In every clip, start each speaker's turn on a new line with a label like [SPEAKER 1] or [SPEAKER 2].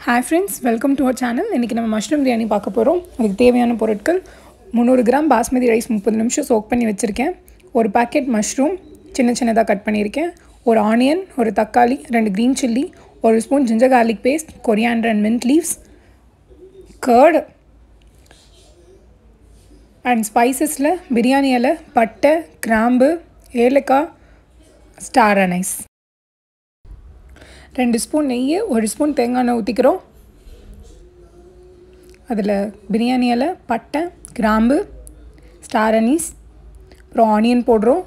[SPEAKER 1] hi friends welcome to our channel இன்றைக்கி நம்ம mushroom biryani பார்க்க போகிறோம் அதுக்கு தேவையான பொருட்கள் முந்நூறு கிராம் பாஸ்மதி ரைஸ் முப்பது நிமிஷம் சோக் பண்ணி வச்சுருக்கேன் ஒரு பாக்கெட் மஷ்ரூம் சின்ன சின்னதாக கட் பண்ணியிருக்கேன் ஒரு ஆனியன் ஒரு தக்காளி ரெண்டு க்ரீன் சில்லி ஒரு spoon ginger garlic paste coriander and mint leaves curd and ஸ்பைசஸில் பிரியாணி இலை பட்டை கிராம்பு ஏலக்காய் ஸ்டார் அனைஸ் ரெண்டு ஸ்பூன் நெய் ஒரு ஸ்பூன் தேங்காய் எண்ணெய் ஊற்றிக்கிறோம் அதில் பிரியாணி இலை பட்டை கிராம்பு ஸ்டார் அனீஸ் அப்புறம் ஆனியன் போடுறோம்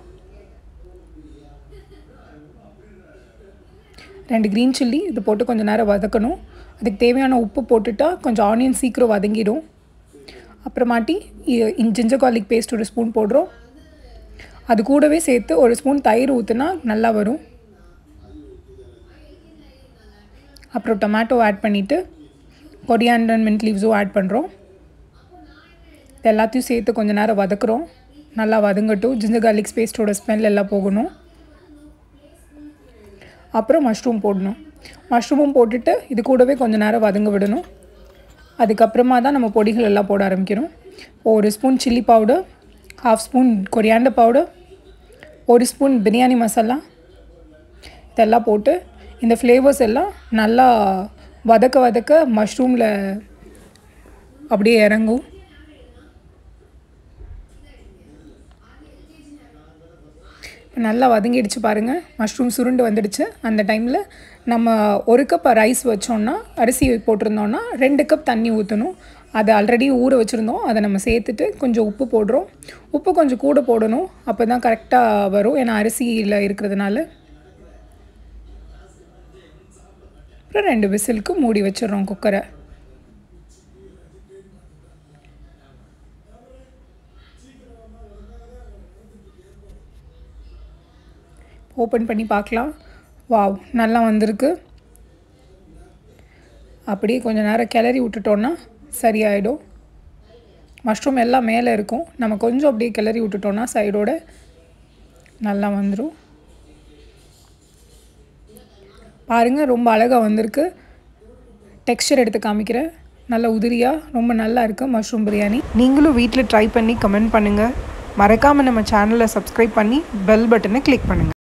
[SPEAKER 1] ரெண்டு க்ரீன் சில்லி இது போட்டு கொஞ்சம் நேரம் வதக்கணும் அதுக்கு தேவையான உப்பு போட்டுட்டா கொஞ்சம் ஆனியன் சீக்கிரம் வதங்கிடும் அப்புறமாட்டி ஜிஞ்சர் கார்லிக் பேஸ்ட் ஒரு ஸ்பூன் போடுறோம் அது கூடவே சேர்த்து ஒரு ஸ்பூன் தயிர் ஊற்றுனா நல்லா வரும் அப்புறம் டொமேட்டோ ஆட் பண்ணிவிட்டு கொரியாண்டர் மின்ட் லீவ்ஸும் ஆட் பண்ணுறோம் இது எல்லாத்தையும் சேர்த்து கொஞ்சம் நேரம் வதக்குறோம் நல்லா வதங்கட்டும் ஜிஞ்சர் கார்லிக் பேஸ்ட்டோட ஸ்மெல் எல்லாம் போகணும் அப்புறம் மஷ்ரூம் போடணும் மஷ்ரூமும் போட்டுட்டு இது கூடவே கொஞ்சம் நேரம் வதங்க விடணும் அதுக்கப்புறமா தான் நம்ம பொடிகள் எல்லாம் போட ஆரம்பிக்கணும் ஒரு spoon chilli powder half spoon coriander powder ஒரு ஸ்பூன் பிரியாணி மசாலா இதெல்லாம் போட்டு இந்த ஃப்ளேவர்ஸ் எல்லாம் நல்லா வதக்க வதக்க மஷ்ரூமில் அப்படியே இறங்கும் நல்லா வதங்கிடுச்சு பாருங்கள் மஷ்ரூம் சுருண்டு வந்துடுச்சு அந்த டைமில் நம்ம ஒரு கப் ரைஸ் வச்சோன்னா அரிசி போட்டிருந்தோன்னா ரெண்டு கப் தண்ணி ஊற்றணும் அது ஆல்ரெடி ஊற வச்சுருந்தோம் அதை நம்ம சேர்த்துட்டு கொஞ்சம் உப்பு போடுறோம் உப்பு கொஞ்சம் கூட போடணும் அப்போ தான் கரெக்டாக வரும் ஏன்னா அரிசியில் இருக்கிறதுனால அப்புறம் ரெண்டு விசிலுக்கு மூடி வச்சிடுறோம் குக்கரை ஓப்பன் பண்ணி பார்க்கலாம் வாவ் நல்லா வந்திருக்கு அப்படியே கொஞ்சம் நேரம் கிளறி விட்டுட்டோன்னா சரியாயிடும் மஷ்ரூம் எல்லாம் மேலே இருக்கும் நம்ம கொஞ்சம் அப்படியே கிளறி விட்டுட்டோன்னா சைடோட நல்லா வந்துடும் பாருங்கள் ரொம்ப அழகாக வந்திருக்கு டெக்ஸ்டர் எடுத்து காமிக்கிறேன் நல்ல உதிரியாக ரொம்ப நல்லா இருக்குது மஷ்ரூம் பிரியாணி
[SPEAKER 2] நீங்களும் வீட்டில் ட்ரை பண்ணி கமெண்ட் பண்ணுங்கள் மறக்காமல் நம்ம சேனலை சப்ஸ்கிரைப் பண்ணி பெல் பட்டனை கிளிக் பண்ணுங்கள்